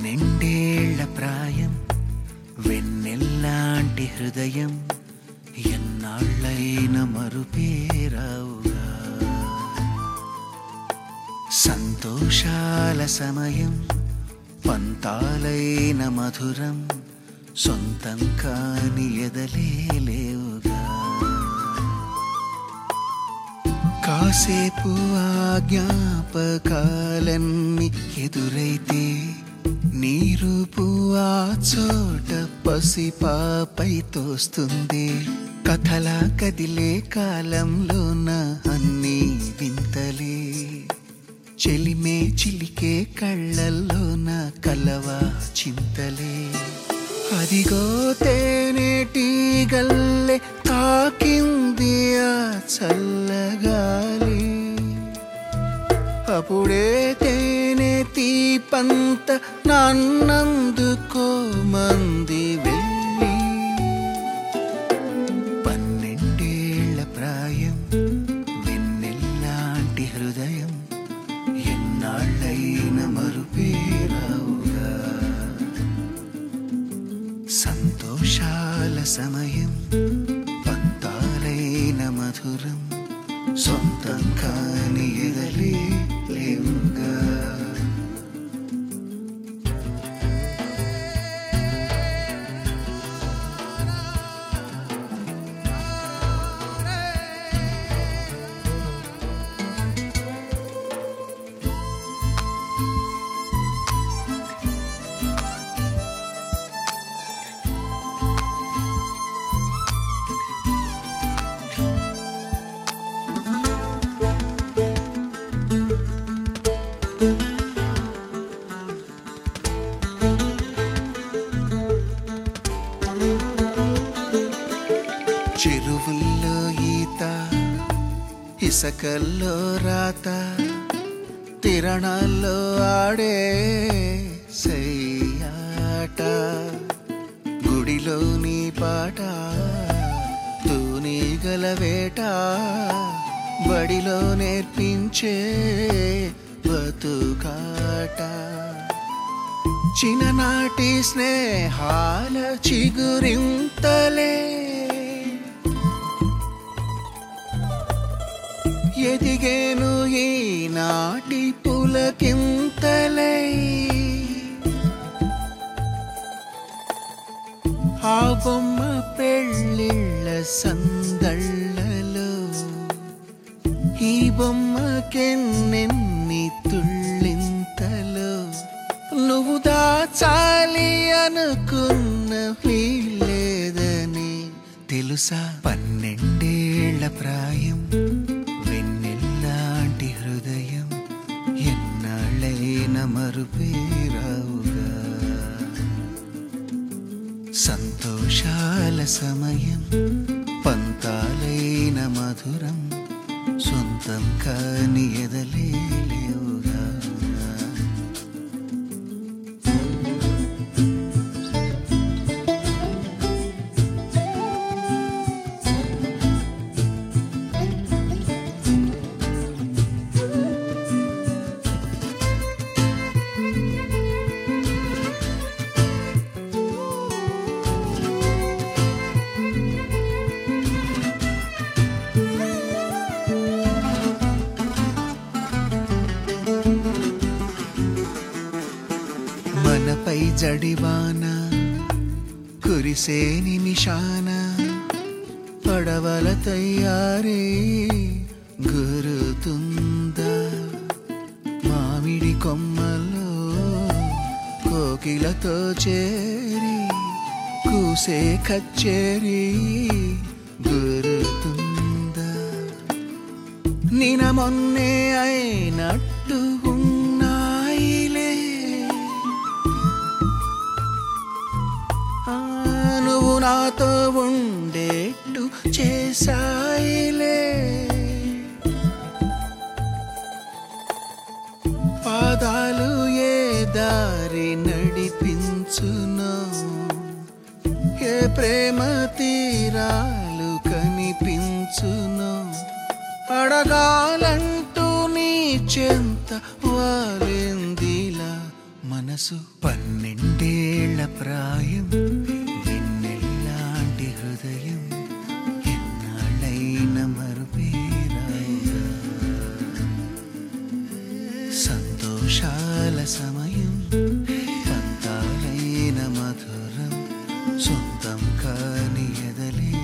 పన్నెండేళ్ల ప్రాయం వెన్నెల్లాంటి హృదయం ఎన్నాళ్ళైన మరుపేరావుగా సంతోషాల సమయం పంతాలైన మధురం సొంతం కాని ఎదలే లేవుగా కాసేపు ఆ జ్ఞాపకాలన్నీ ఎదురైతే నీ రూపు ఆ చోట పసిపాపై తోస్తుంది కథలా కదిలే కాలంలోన అన్నీ వింతలే చెలిమే చిలికే కళ్ళల్లోన కలవా చింతలే అదిగో తేనెటీగల్లే తాకింది ఆ చల్లగాలి అప్పుడే తేనె తీపంత నన్నందుకో మంది వెళ్ళి పన్నెండేళ్ల ప్రాయం వెన్నెల్లాంటి హృదయం ఎన్నాళ్ళైన మరుపేరావుగా సంతోషాల సమయం పంతాలైన మధురం సొంతం కాని ఎదలే లేవుగా చెరువుల్లో ఈత ఇసకల్లో రాత తిరణాల్లో ఆడే సయ్యాట గుడిలోని పాట తూనీగల వేట బడిలో నేర్పించే బతుకాట చిన్ననాటి స్నేహాల చిగురింతలే ఎదిగేను ఈనాటి పులకింతలై ఆ బొమ్మ పెళ్ళిళ్ళ సందళ్ళలో ఈ బొమ్మకెన్నెన్ని తుళ్ళింతలో నువ్వు దాచాలి అనుకున్న వీలేదని తెలుసా పన్నెండేళ్ల ప్రాయం వెన్నెల్లాంటి హృదయం ఎన్నాళ్ళైన మరుపేరావుగా సంతోషాల సమయం పంతాలైన మధురం సొంతం కాని ఎదలే లేవుగా మనపై జడివాన కురిసే నిమిషాన పడవల తయారీ గురుతుందా మామిడి కొమ్మల్లో కోకిలతో చేరి కూసే కచ్చేరి గురుతుందా నిన మొన్నే అయినట్టు ఉన్నాయిలే ఆ, నువ్వు నాతో ఉండేట్టు చేసాయిలే పాదాలు ఏ దారి నడిపించునో ఏ ప్రేమ తీరాలు కనిపించునో అడగాలంటూ నీ చెంత వాలిందిలా మన మనసు పన్నెండేళ్ల ప్రాయం వెన్నెల్లాంటి హృదయం ఎన్నాళ్ళైన మరుపేరాయిగా సంతోషాల సమయం పంతాలైన మధురం సొంతం కాని ఎదలే